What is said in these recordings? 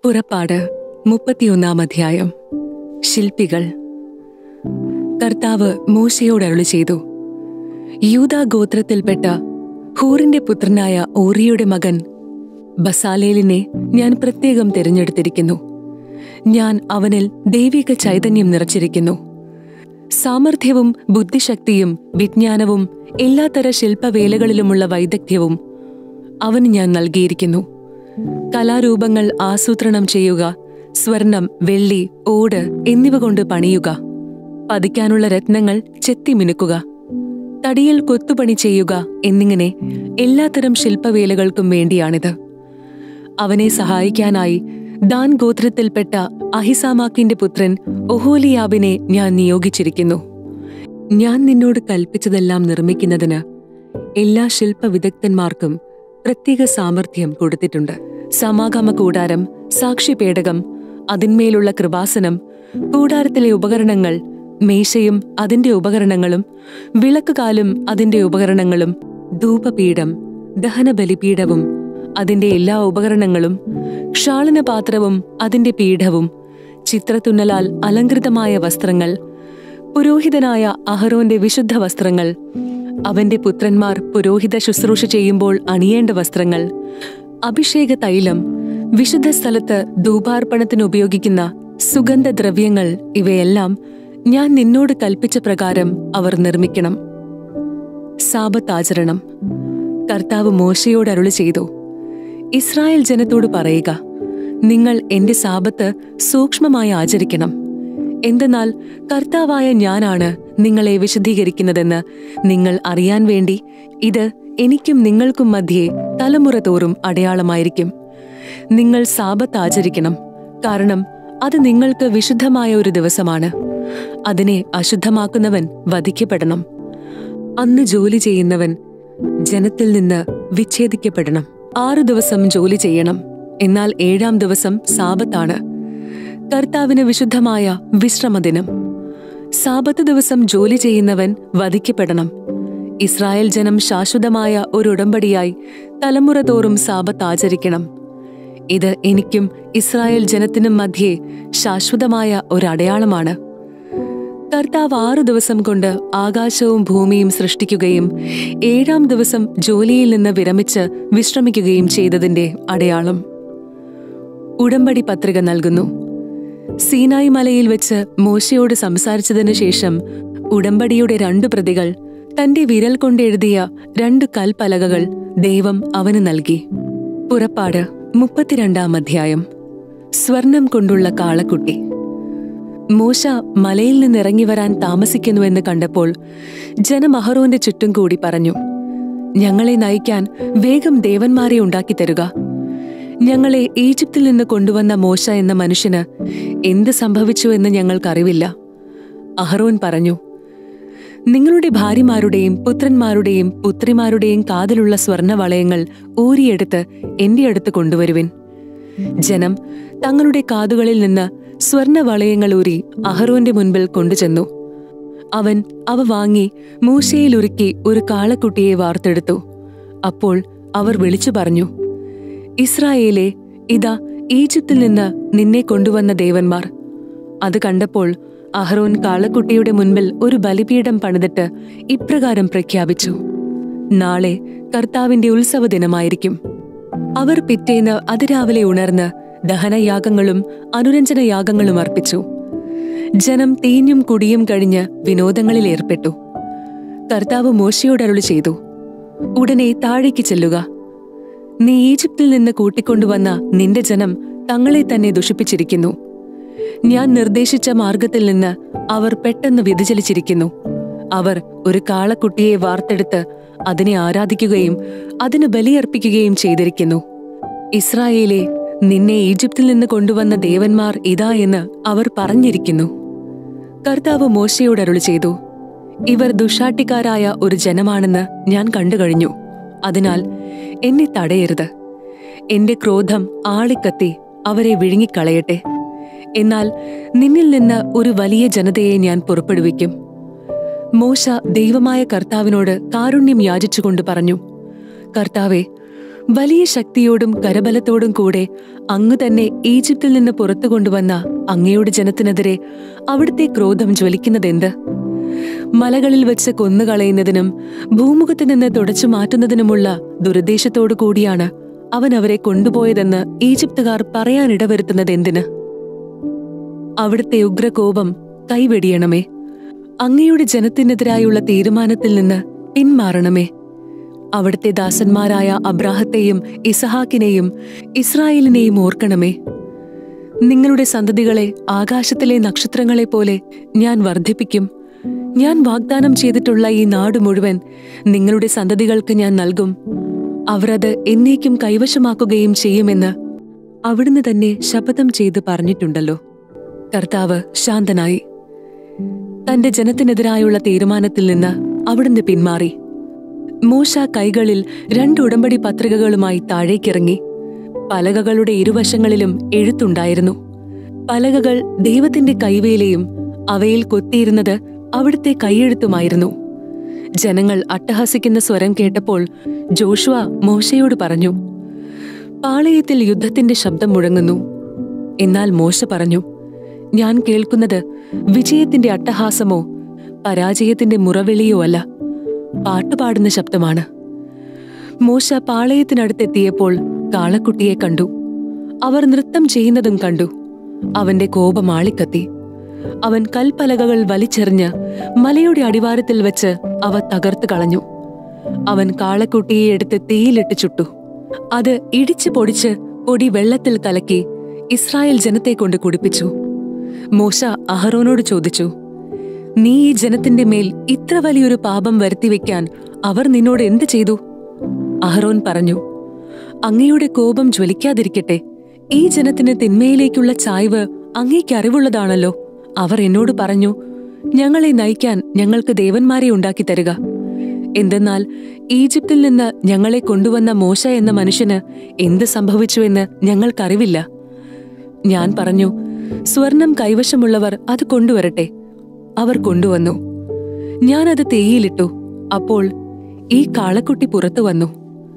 പുറപ്പാട് മുപ്പത്തിയൊന്നാം അധ്യായം ശില്പികൾ കർത്താവ് മോശയോട് അരുളി ചെയ്തു യൂദാ ഗോത്രത്തിൽപ്പെട്ട ഹൂറിന്റെ പുത്രനായ ഓറിയുടെ മകൻ ബസാലേലിനെ ഞാൻ പ്രത്യേകം തിരഞ്ഞെടുത്തിരിക്കുന്നു ഞാൻ അവനിൽ ദൈവിക ചൈതന്യം നിറച്ചിരിക്കുന്നു സാമർഥ്യവും ബുദ്ധിശക്തിയും വിജ്ഞാനവും എല്ലാത്തര ശില്പവേലകളിലുമുള്ള വൈദഗ്ധ്യവും അവന് ഞാൻ നൽകിയിരിക്കുന്നു കലാരൂപങ്ങൾ ആസൂത്രണം ചെയ്യുക സ്വർണം വെള്ളി ഓട് എന്നിവ കൊണ്ട് പണിയുക പതിക്കാനുള്ള രത്നങ്ങൾ ചെത്തിമിനുക്കുക തടിയിൽ കൊത്തുപണി ചെയ്യുക എന്നിങ്ങനെ എല്ലാത്തരം ശില്പവേലകൾക്കും വേണ്ടിയാണിത് അവനെ സഹായിക്കാനായി ദാൻ ഗോത്രത്തിൽപ്പെട്ട അഹിസാമാക്കിന്റെ പുത്രൻ ഒഹോലിയാബിനെ ഞാൻ നിയോഗിച്ചിരിക്കുന്നു ഞാൻ നിന്നോട് കൽപ്പിച്ചതെല്ലാം നിർമ്മിക്കുന്നതിന് എല്ലാ ശില്പവിദഗ്ധന്മാർക്കും പ്രത്യേക സാമർഥ്യം കൊടുത്തിട്ടുണ്ട് സമാഗമ കൂടാരം സാക്ഷിപേടകം അതിന്മേലുള്ള കൃപാസനം കൂടാരത്തിലെ ഉപകരണങ്ങൾ മേശയും അതിന്റെ ഉപകരണങ്ങളും വിളക്കുകാലും അതിന്റെ ഉപകരണങ്ങളും ധൂപപീഠം ദഹനബലിപീഠവും അതിന്റെ എല്ലാ ഉപകരണങ്ങളും ക്ഷാളനപാത്രവും അതിന്റെ പീഠവും ചിത്രത്തുന്നലാൽ അലങ്കൃതമായ വസ്ത്രങ്ങൾ പുരോഹിതനായ അഹറോന്റെ വിശുദ്ധ വസ്ത്രങ്ങൾ അവന്റെ പുത്രന്മാർ പുരോഹിത ശുശ്രൂഷ ചെയ്യുമ്പോൾ അണിയേണ്ട വസ്ത്രങ്ങൾ അഭിഷേക തൈലം വിശുദ്ധ സ്ഥലത്ത് ധൂപാർപ്പണത്തിന് ഉപയോഗിക്കുന്ന സുഗന്ധദ്രവ്യങ്ങൾ ഇവയെല്ലാം ഞാൻ നിന്നോട് കൽപ്പിച്ച പ്രകാരം അവർ നിർമ്മിക്കണം സാബത്ത് ആചരണം കർത്താവ് മോശയോട് അരുളി ചെയ്തു ഇസ്രായേൽ ജനത്തോട് പറയുക നിങ്ങൾ എന്റെ സാപത്ത് സൂക്ഷ്മമായി ആചരിക്കണം എന്തെന്നാൽ കർത്താവായ ഞാനാണ് നിങ്ങളെ വിശദീകരിക്കുന്നതെന്ന് നിങ്ങൾ അറിയാൻ വേണ്ടി ഇത് എനിക്കും നിങ്ങൾക്കും മധ്യേ തലമുറ തോറും അടയാളമായിരിക്കും നിങ്ങൾ സാപത്ത് ആചരിക്കണം കാരണം അത് നിങ്ങൾക്ക് വിശുദ്ധമായ ഒരു ദിവസമാണ് അതിനെ അശുദ്ധമാക്കുന്നവൻ വധിക്കപ്പെടണം അന്ന് ജോലി ചെയ്യുന്നവൻ ജനത്തിൽ നിന്ന് വിച്ഛേദിക്കപ്പെടണം ആറു ദിവസം ജോലി ചെയ്യണം എന്നാൽ ഏഴാം ദിവസം സാപത്താണ് കർത്താവിന് വിശുദ്ധമായ വിശ്രമദിനം സാപത്ത് ദിവസം ജോലി ചെയ്യുന്നവൻ വധിക്കപ്പെടണം ഇസ്രായേൽ ജനം ശാശ്വതമായ ഒരു ഉടമ്പടിയായി തലമുറ തോറും സാപത്ത് ആചരിക്കണം ഇത് എനിക്കും ഇസ്രായേൽ ജനത്തിനും മധ്യേ ശാശ്വതമായ ഒരു അടയാളമാണ് കർത്താവ് ആറു ദിവസം കൊണ്ട് ആകാശവും ഭൂമിയും സൃഷ്ടിക്കുകയും ഏഴാം ദിവസം ജോലിയിൽ നിന്ന് വിരമിച്ച് വിശ്രമിക്കുകയും ചെയ്തതിന്റെ അടയാളം ഉടമ്പടി പത്രിക നൽകുന്നു സീനായി മലയിൽ വെച്ച് മോശയോട് സംസാരിച്ചതിനു ശേഷം ഉടമ്പടിയുടെ രണ്ടു പ്രതികൾ തന്റെ വിരൽ കൊണ്ടെഴുതിയ രണ്ട് കൽപ്പലകകൾ ദൈവം അവന് നൽകി പുറപ്പാട് മുപ്പത്തിരണ്ടാം അധ്യായം സ്വർണം കൊണ്ടുള്ള കാളക്കുട്ടി മോശ മലയിൽ നിന്നിറങ്ങി വരാൻ താമസിക്കുന്നുവെന്ന് കണ്ടപ്പോൾ ജനം അഹറോന്റെ ചുറ്റും കൂടി പറഞ്ഞു ഞങ്ങളെ നയിക്കാൻ വേഗം ദേവന്മാരെ ഉണ്ടാക്കി തരുക ഞങ്ങളെ ഈജിപ്തിൽ നിന്ന് കൊണ്ടുവന്ന മോശ എന്ന മനുഷ്യന് എന്ത് സംഭവിച്ചു എന്ന് ഞങ്ങൾക്കറിവില്ല അഹറോൻ പറഞ്ഞു നിങ്ങളുടെ ഭാര്യമാരുടെയും പുത്രന്മാരുടെയും പുത്രിമാരുടെയും കാതിലുള്ള സ്വർണവളയങ്ങൾ ഊരിയെടുത്ത് എന്റെ അടുത്ത് കൊണ്ടുവരുവിൻ ജനം തങ്ങളുടെ കാതുകളിൽ നിന്ന് സ്വർണവളയങ്ങൾ ഊരി അഹറോന്റെ മുൻപിൽ കൊണ്ടുചെന്നു അവൻ അവ വാങ്ങി മൂശയിലുരുക്കി ഒരു കാളക്കുട്ടിയെ വാർത്തെടുത്തു അപ്പോൾ അവർ വിളിച്ചു പറഞ്ഞു ഇസ്രായേലെ ഇതാ ഈജിപ്തിൽ നിന്ന് നിന്നെ കൊണ്ടുവന്ന ദേവന്മാർ അത് കണ്ടപ്പോൾ അഹ്റോൻ കാളക്കുട്ടിയുടെ മുൻപിൽ ഒരു ബലിപീഠം പണിതിട്ട് ഇപ്രകാരം പ്രഖ്യാപിച്ചു നാളെ കർത്താവിന്റെ ഉത്സവ ദിനമായിരിക്കും അവർ പിറ്റേന്ന് അതിരാവിലെ ഉണർന്ന് ദഹനയാഗങ്ങളും അനുരഞ്ജനയാഗങ്ങളും അർപ്പിച്ചു ജനം തീഞ്ഞും കുടിയും കഴിഞ്ഞ് വിനോദങ്ങളിൽ ഏർപ്പെട്ടു കർത്താവ് മോശയോടരുളി ചെയ്തു ഉടനെ താഴേക്ക് ചെല്ലുക നീ ഈജിപ്തിൽ നിന്ന് കൂട്ടിക്കൊണ്ടുവന്ന നിന്റെ ജനം തങ്ങളെ തന്നെ ദുഷിപ്പിച്ചിരിക്കുന്നു ഞാൻ നിർദ്ദേശിച്ച മാർഗത്തിൽ നിന്ന് അവർ പെട്ടെന്ന് വ്യതിചലിച്ചിരിക്കുന്നു അവർ ഒരു കാളക്കുട്ടിയെ വാർത്തെടുത്ത് അതിനെ ആരാധിക്കുകയും അതിന് ബലിയർപ്പിക്കുകയും ചെയ്തിരിക്കുന്നു ഇസ്രായേലെ നിന്നെ ഈജിപ്തിൽ നിന്ന് കൊണ്ടുവന്ന ദേവന്മാർ ഇതാ എന്ന് അവർ പറഞ്ഞിരിക്കുന്നു കർത്താവ് മോശയോട് അരുളി ചെയ്തു ഇവർ ദുഷാട്ടിക്കാരായ ഒരു ജനമാണെന്ന് ഞാൻ കണ്ടുകഴിഞ്ഞു അതിനാൽ എന്നെ തടയരുത് എന്റെ ക്രോധം ആളിക്കത്തി അവരെ വിഴുങ്ങിക്കളയട്ടെ എന്നാൽ നിന്നിൽ നിന്ന് ഒരു വലിയ ജനതയെ ഞാൻ പുറപ്പെടുവിക്കും മോശ ദൈവമായ കർത്താവിനോട് കാരുണ്യം യാചിച്ചുകൊണ്ട് പറഞ്ഞു കർത്താവെ വലിയ ശക്തിയോടും കരബലത്തോടും കൂടെ അങ്ങ് തന്നെ ഈജിപ്തിൽ നിന്ന് പുറത്തു കൊണ്ടുവന്ന അങ്ങയുടെ ജനത്തിനെതിരെ അവിടുത്തെ ക്രോധം ജ്വലിക്കുന്നതെന്ത് മലകളിൽ വെച്ച് കൊന്നുകളയുന്നതിനും ഭൂമുഖത്ത് നിന്ന് തുടച്ചു മാറ്റുന്നതിനുമുള്ള ദുരുദ്ദേശത്തോടു കൂടിയാണ് അവൻ അവരെ കൊണ്ടുപോയതെന്ന് ഈജിപ്തുകാർ പറയാനിടവരുത്തുന്നതെന്തിന് അവിടുത്തെ ഉഗ്രകോപം കൈവെടിയണമേ അങ്ങയുടെ ജനത്തിനെതിരായുള്ള തീരുമാനത്തിൽ നിന്ന് പിന്മാറണമേ അവിടുത്തെ ദാസന്മാരായ അബ്രാഹത്തെയും ഇസഹാക്കിനെയും ഇസ്രായേലിനെയും ഓർക്കണമേ നിങ്ങളുടെ സന്തതികളെ ആകാശത്തിലെ നക്ഷത്രങ്ങളെ പോലെ ഞാൻ വർദ്ധിപ്പിക്കും ഞാൻ വാഗ്ദാനം ചെയ്തിട്ടുള്ള ഈ നാട് മുഴുവൻ നിങ്ങളുടെ സന്തതികൾക്ക് ഞാൻ നൽകും അവർ അത് എന്നേക്കും കൈവശമാക്കുകയും ചെയ്യുമെന്ന് അവിടുന്ന് തന്നെ ശപഥം ചെയ്ത് പറഞ്ഞിട്ടുണ്ടല്ലോ കർത്താവ് ശാന്തനായി തന്റെ ജനത്തിനെതിരായുള്ള തീരുമാനത്തിൽ നിന്ന് അവിടുന്ന് പിന്മാറി മൂശ കൈകളിൽ രണ്ട് ഉടമ്പടി പത്രികകളുമായി താഴേക്കിറങ്ങി പലകകളുടെ ഇരുവശങ്ങളിലും എഴുത്തുണ്ടായിരുന്നു പലകകൾ ദൈവത്തിന്റെ കൈവേലയും അവയിൽ കൊത്തിയിരുന്നത് അവിടുത്തെ കൈയെഴുത്തുമായിരുന്നു ജനങ്ങൾ അട്ടഹസിക്കുന്ന സ്വരം കേട്ടപ്പോൾ ജോഷുവ മോശയോട് പറഞ്ഞു പാളയത്തിൽ യുദ്ധത്തിന്റെ ശബ്ദം മുഴങ്ങുന്നു എന്നാൽ മോശ പറഞ്ഞു ഞാൻ കേൾക്കുന്നത് വിജയത്തിന്റെ അട്ടഹാസമോ പരാജയത്തിന്റെ മുറവിളിയോ അല്ല പാട്ടുപാടുന്ന ശബ്ദമാണ് മോശ പാളയത്തിനടുത്തെത്തിയപ്പോൾ കാളക്കുട്ടിയെ കണ്ടു അവർ നൃത്തം ചെയ്യുന്നതും കണ്ടു അവന്റെ കോപം ആളിക്കത്തി അവൻ കൽപ്പലകകൾ വലിച്ചെറിഞ്ഞ് മലയുടെ അടിവാരത്തിൽ വെച്ച് അവ തകർത്തു കളഞ്ഞു അവൻ കാളക്കുട്ടിയെ എടുത്ത് തീയിലിട്ട് ചുട്ടു അത് ഇടിച്ചു പൊടിച്ച് പൊടി വെള്ളത്തിൽ കലക്കി ഇസ്രായേൽ ജനത്തെ കൊണ്ട് കുടിപ്പിച്ചു മോശ അഹറോനോട് ചോദിച്ചു നീ ഈ ജനത്തിന്റെ മേൽ ഇത്ര വലിയൊരു പാപം വരുത്തിവെക്കാൻ അവർ നിന്നോട് എന്ത് ചെയ്തു അഹറോൻ പറഞ്ഞു അങ്ങയുടെ കോപം ജ്വലിക്കാതിരിക്കട്ടെ ഈ ജനത്തിന് തിന്മയിലേക്കുള്ള ചായ്വ് അങ്ങേക്ക് അറിവുള്ളതാണല്ലോ അവർ എന്നോട് പറഞ്ഞു ഞങ്ങളെ നയിക്കാൻ ഞങ്ങൾക്ക് ദേവന്മാരെ ഉണ്ടാക്കി തരിക എന്തെന്നാൽ ഈജിപ്തിൽ നിന്ന് ഞങ്ങളെ കൊണ്ടുവന്ന മോശ എന്ന മനുഷ്യന് എന്ത് സംഭവിച്ചുവെന്ന് ഞങ്ങൾക്കറിവില്ല ഞാൻ പറഞ്ഞു സ്വർണം കൈവശമുള്ളവർ അത് കൊണ്ടുവരട്ടെ അവർ കൊണ്ടുവന്നു ഞാനത് തെയ്യിലിട്ടു അപ്പോൾ ഈ കാളക്കുട്ടി പുറത്തു വന്നു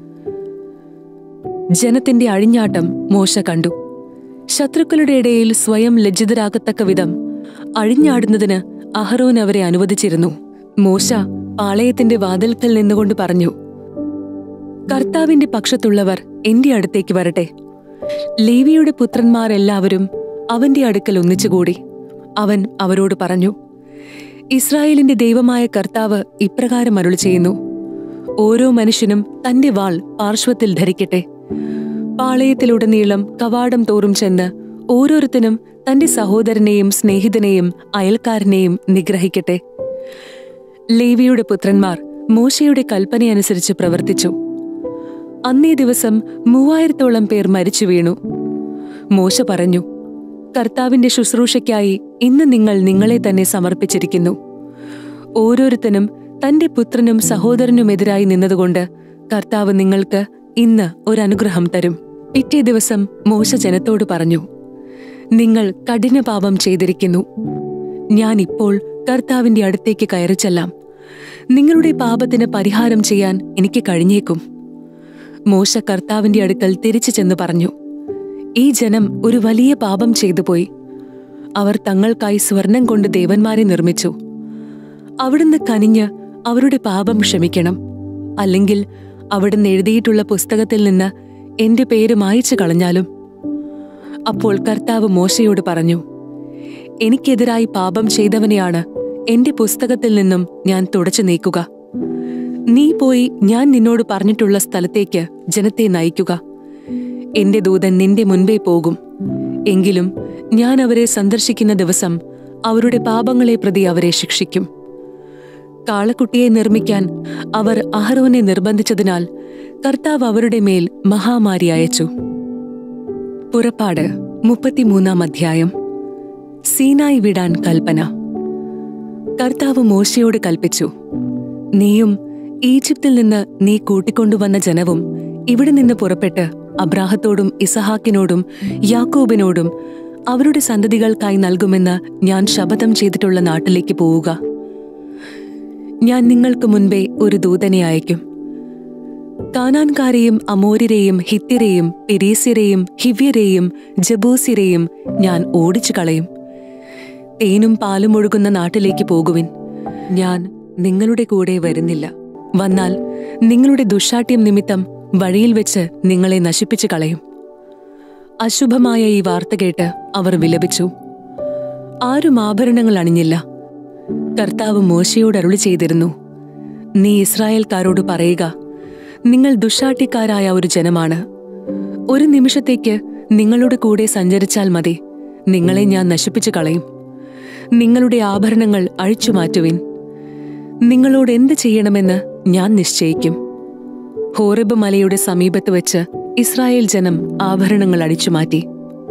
ജനത്തിന്റെ അഴിഞ്ഞാട്ടം മോശ കണ്ടു ശത്രുക്കളുടെ ഇടയിൽ സ്വയം ലജ്ജിതരാകത്തക്ക വിധം അഴിഞ്ഞാടുന്നതിന് അഹറോൻ അവരെ അനുവദിച്ചിരുന്നു മോശ പാളയത്തിന്റെ വാതിൽക്കൽ നിന്നുകൊണ്ട് പറഞ്ഞു കർത്താവിന്റെ പക്ഷത്തുള്ളവർ എന്റെ അടുത്തേക്ക് വരട്ടെ ലേവിയുടെ പുത്രന്മാരെല്ലാവരും അവന്റെ അടുക്കൽ ഒന്നിച്ചുകൂടി അവൻ അവരോട് പറഞ്ഞു ഇസ്രായേലിന്റെ ദൈവമായ കർത്താവ് ഇപ്രകാരം അരുളി ചെയ്യുന്നു ഓരോ മനുഷ്യനും തന്റെ വാൾ പാർശ്വത്തിൽ ധരിക്കട്ടെ പാളയത്തിലുടനീളം കവാടം തോറും ചെന്ന് ഓരോരുത്തനും തന്റെ സഹോദരനെയും സ്നേഹിതനെയും അയൽക്കാരനെയും നിഗ്രഹിക്കട്ടെ ലേവിയുടെ പുത്രന്മാർ മോശയുടെ കൽപ്പനയനുസരിച്ച് പ്രവർത്തിച്ചു അന്നേ ദിവസം മൂവായിരത്തോളം പേർ മരിച്ചു വീണു മോശ പറഞ്ഞു കർത്താവിന്റെ ശുശ്രൂഷയ്ക്കായി ഇന്ന് നിങ്ങൾ നിങ്ങളെ തന്നെ സമർപ്പിച്ചിരിക്കുന്നു ഓരോരുത്തനും തന്റെ പുത്രനും സഹോദരനുമെതിരായി നിന്നതുകൊണ്ട് കർത്താവ് നിങ്ങൾക്ക് ഇന്ന് ഒരനുഗ്രഹം തരും പിറ്റേ ദിവസം മോശ ജനത്തോട് പറഞ്ഞു നിങ്ങൾ കഠിന പാപം ചെയ്തിരിക്കുന്നു ഞാൻ ഇപ്പോൾ കർത്താവിന്റെ അടുത്തേക്ക് കയറി ചെല്ലാം നിങ്ങളുടെ പാപത്തിന് പരിഹാരം ചെയ്യാൻ എനിക്ക് കഴിഞ്ഞേക്കും മോശ കർത്താവിന്റെ അടുക്കൽ തിരിച്ചു ചെന്ന് പറഞ്ഞു ഈ ജനം ഒരു വലിയ പാപം ചെയ്തു പോയി അവർ തങ്ങൾക്കായി സ്വർണം കൊണ്ട് ദേവന്മാരെ നിർമ്മിച്ചു അവിടുന്ന് കനിഞ്ഞ് അവരുടെ പാപം ക്ഷമിക്കണം അല്ലെങ്കിൽ അവിടുന്ന് എഴുതിയിട്ടുള്ള പുസ്തകത്തിൽ നിന്ന് എന്റെ പേര് മായിച്ചു കളഞ്ഞാലും അപ്പോൾ കർത്താവ് മോശയോട് പറഞ്ഞു എനിക്കെതിരായി പാപം ചെയ്തവനെയാണ് എന്റെ പുസ്തകത്തിൽ നിന്നും ഞാൻ തുടച്ചു നീക്കുക നീ പോയി ഞാൻ നിന്നോട് പറഞ്ഞിട്ടുള്ള സ്ഥലത്തേക്ക് ജനത്തെ നയിക്കുക എന്റെ ദൂതൻ നിന്റെ മുൻപേ പോകും എങ്കിലും ഞാൻ അവരെ സന്ദർശിക്കുന്ന ദിവസം അവരുടെ പാപങ്ങളെ പ്രതി അവരെ ശിക്ഷിക്കും കാളക്കുട്ടിയെ നിർമ്മിക്കാൻ അവർ അഹരോനെ നിർബന്ധിച്ചതിനാൽ കർത്താവ് അവരുടെ മേൽ മഹാമാരി അയച്ചു പുറപ്പാട് മുപ്പത്തിമൂന്നാം അധ്യായം സീനായി വിടാൻ കൽപ്പന കർത്താവ് മോശയോട് കൽപ്പിച്ചു നീയും ഈജിപ്തിൽ നിന്ന് നീ കൂട്ടിക്കൊണ്ടുവന്ന ജനവും ഇവിടെ നിന്ന് പുറപ്പെട്ട് അബ്രാഹത്തോടും ഇസഹാക്കിനോടും യാക്കോബിനോടും അവരുടെ സന്തതികൾക്കായി നൽകുമെന്ന് ഞാൻ ശപഥം ചെയ്തിട്ടുള്ള നാട്ടിലേക്ക് പോവുക ഞാൻ നിങ്ങൾക്ക് മുൻപേ ഒരു ദൂതനെ അയക്കും കാനാൻകാരെയും അമോര്യരെയും ഹിത്യരെയും പെരീസ്യരെയും ഹിവ്യരെയും ജബൂസിരെയും ഞാൻ ഓടിച്ചു കളയും തേനും പാലും ഒഴുകുന്ന നാട്ടിലേക്ക് പോകുവിൻ ഞാൻ നിങ്ങളുടെ കൂടെ വരുന്നില്ല വന്നാൽ നിങ്ങളുടെ ദുഷാട്യം നിമിത്തം വഴിയിൽ വെച്ച് നിങ്ങളെ നശിപ്പിച്ചു കളയും അശുഭമായ ഈ വാർത്ത കേട്ട് അവർ വിലപിച്ചു ആരും ആഭരണങ്ങൾ അണിഞ്ഞില്ല കർത്താവ് മോശയോട് അരുളി ചെയ്തിരുന്നു നീ ഇസ്രായേൽക്കാരോട് പറയുക നിങ്ങൾ ദുഷാട്ടിക്കാരായ ഒരു ജനമാണ് ഒരു നിമിഷത്തേക്ക് നിങ്ങളുടെ കൂടെ സഞ്ചരിച്ചാൽ മതി നിങ്ങളെ ഞാൻ നശിപ്പിച്ചു കളയും നിങ്ങളുടെ ആഭരണങ്ങൾ അഴിച്ചു മാറ്റുവിൻ നിങ്ങളോട് എന്ത് ചെയ്യണമെന്ന് ഞാൻ നിശ്ചയിക്കും ഹോറബ് മലയുടെ സമീപത്ത് വെച്ച് ഇസ്രായേൽ ജനം ആഭരണങ്ങൾ അഴിച്ചുമാറ്റി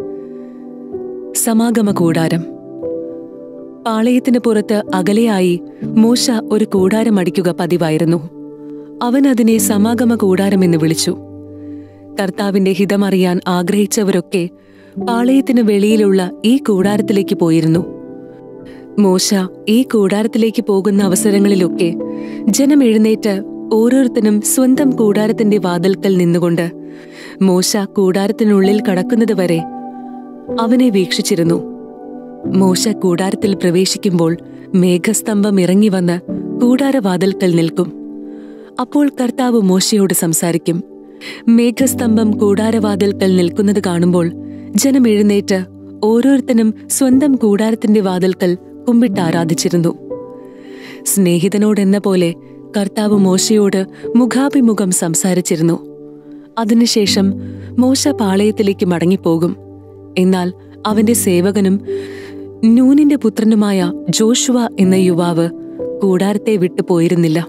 സമാഗമ കൂടാരം പാളയത്തിന് പുറത്ത് അകലെയായി മൂശ ഒരു കൂടാരം അടിക്കുക പതിവായിരുന്നു അവൻ അതിനെ സമാഗമ കൂടാരമെന്ന് വിളിച്ചു കർത്താവിന്റെ ഹിതമറിയാൻ ആഗ്രഹിച്ചവരൊക്കെ പാളയത്തിന് വെളിയിലുള്ള ഈ കൂടാരത്തിലേക്ക് പോയിരുന്നു മോശ ഈ കൂടാരത്തിലേക്ക് പോകുന്ന അവസരങ്ങളിലൊക്കെ ജനം എഴുന്നേറ്റ് ഓരോരുത്തരും സ്വന്തം കൂടാരത്തിന്റെ വാതിൽക്കൽ നിന്നുകൊണ്ട് മോശ കൂടാരത്തിനുള്ളിൽ കടക്കുന്നതുവരെ അവനെ വീക്ഷിച്ചിരുന്നു മോശ കൂടാരത്തിൽ പ്രവേശിക്കുമ്പോൾ മേഘസ്തംഭം ഇറങ്ങി വന്ന് കൂടാരവാതിൽക്കൽ നിൽക്കും അപ്പോൾ കർത്താവ് മോശയോട് സംസാരിക്കും മേഘസ്തംഭം കൂടാരവാതിൽക്കൽ നിൽക്കുന്നത് കാണുമ്പോൾ ജനം എഴുന്നേറ്റ് ഓരോരുത്തരും സ്വന്തം കൂടാരത്തിന്റെ വാതിൽക്കൽ കുമ്പിട്ട് ആരാധിച്ചിരുന്നു സ്നേഹിതനോടെന്ന പോലെ കർത്താവ് മോശയോട് മുഖാഭിമുഖം സംസാരിച്ചിരുന്നു അതിനുശേഷം മോശ പാളയത്തിലേക്ക് മടങ്ങിപ്പോകും എന്നാൽ അവന്റെ സേവകനും നൂനിന്റെ പുത്രനുമായ ജോഷുവ എന്ന യുവാവ് കൂടാരത്തെ വിട്ടു പോയിരുന്നില്ല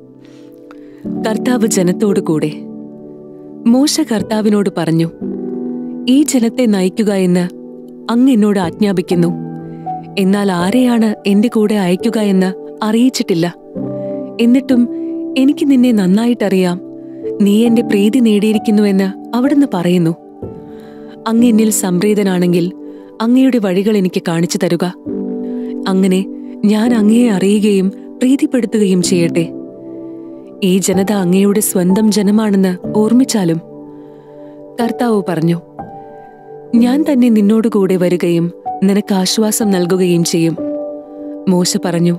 കർത്താവ് ജനത്തോടു കൂടെ മോശ കർത്താവിനോട് പറഞ്ഞു ഈ ജനത്തെ നയിക്കുക എന്ന് അങ്ങ് എന്നോട് ആജ്ഞാപിക്കുന്നു എന്നാൽ ആരെയാണ് എന്റെ കൂടെ അയക്കുക എന്ന് അറിയിച്ചിട്ടില്ല എന്നിട്ടും എനിക്ക് നിന്നെ നന്നായിട്ടറിയാം നീ എന്റെ പ്രീതി നേടിയിരിക്കുന്നുവെന്ന് അവിടുന്ന് പറയുന്നു അങ്ങ് എന്നിൽ സംപ്രീതനാണെങ്കിൽ അങ്ങയുടെ വഴികൾ എനിക്ക് കാണിച്ചു തരുക അങ്ങനെ ഞാൻ അങ്ങയെ അറിയുകയും പ്രീതിപ്പെടുത്തുകയും ചെയ്യട്ടെ ഈ ജനത അങ്ങയുടെ സ്വന്തം ജനമാണെന്ന് ഓർമ്മിച്ചാലും കർത്താവ് പറഞ്ഞു ഞാൻ തന്നെ നിന്നോട് കൂടെ വരികയും നിനക്ക് ആശ്വാസം നൽകുകയും ചെയ്യും മോശ പറഞ്ഞു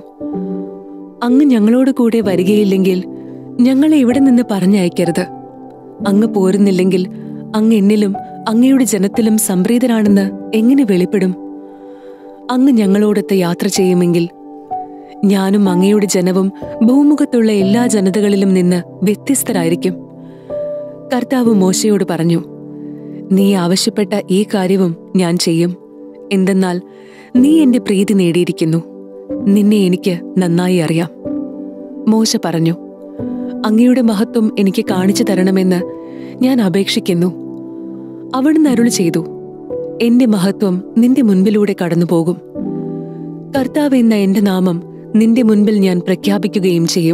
അങ്ങ് ഞങ്ങളോട് കൂടെ വരികയില്ലെങ്കിൽ ഞങ്ങളെ ഇവിടെ നിന്ന് പറഞ്ഞയക്കരുത് അങ്ങ് പോരുന്നില്ലെങ്കിൽ അങ്ങ് എന്നിലും അങ്ങയുടെ ജനത്തിലും സംപ്രീതനാണെന്ന് എങ്ങനെ വെളിപ്പെടും അങ്ങ് ഞങ്ങളോടൊത്ത് യാത്ര ചെയ്യുമെങ്കിൽ ഞാനും അങ്ങയുടെ ജനവും ഭൂമുഖത്തുള്ള എല്ലാ ജനതകളിലും നിന്ന് വ്യത്യസ്തരായിരിക്കും കർത്താവ് മോശയോട് പറഞ്ഞു നീ ആവശ്യപ്പെട്ട ഈ കാര്യവും ഞാൻ ചെയ്യും എന്തെന്നാൽ നീ എന്റെ പ്രീതി നേടിയിരിക്കുന്നു നിന്നെ എനിക്ക് നന്നായി അറിയാം മോശ പറഞ്ഞു അങ്ങയുടെ മഹത്വം എനിക്ക് കാണിച്ചു തരണമെന്ന് ഞാൻ അപേക്ഷിക്കുന്നു അവിടുന്ന് അരുളി ചെയ്തു എന്റെ മഹത്വം നിന്റെ മുൻപിലൂടെ കടന്നുപോകും കർത്താവ് എന്ന എന്റെ നാമം നിന്റെ മുൻപിൽ ഞാൻ പ്രഖ്യാപിക്കുകയും ചെയ്യും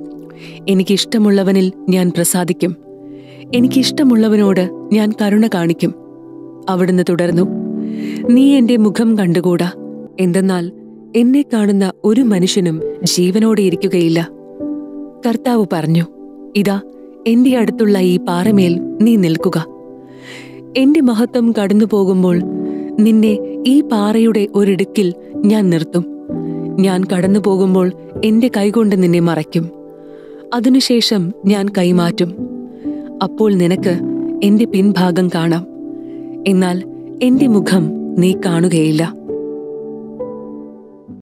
എനിക്കിഷ്ടമുള്ളവനിൽ ഞാൻ പ്രസാദിക്കും എനിക്കിഷ്ടമുള്ളവനോട് ഞാൻ കരുണ കാണിക്കും അവിടുന്ന് തുടർന്നു നീ എന്റെ മുഖം കണ്ടുകൂടാ എന്തെന്നാൽ എന്നെ കാണുന്ന ഒരു മനുഷ്യനും ജീവനോടെ ഇരിക്കുകയില്ല കർത്താവ് പറഞ്ഞു ഇതാ എന്റെ അടുത്തുള്ള ഈ പാറമേൽ നീ നിൽക്കുക എന്റെ മഹത്വം കടന്നു പോകുമ്പോൾ നിന്നെ ഈ പാറയുടെ ഒരിടുക്കിൽ ഞാൻ നിർത്തും ഞാൻ കടന്നു പോകുമ്പോൾ എന്റെ കൈകൊണ്ട് നിന്നെ മറയ്ക്കും അതിനുശേഷം ഞാൻ കൈമാറ്റും അപ്പോൾ നിനക്ക് എന്റെ പിൻഭാഗം കാണാം എന്നാൽ എന്റെ മുഖം നീ കാണുകയില്ല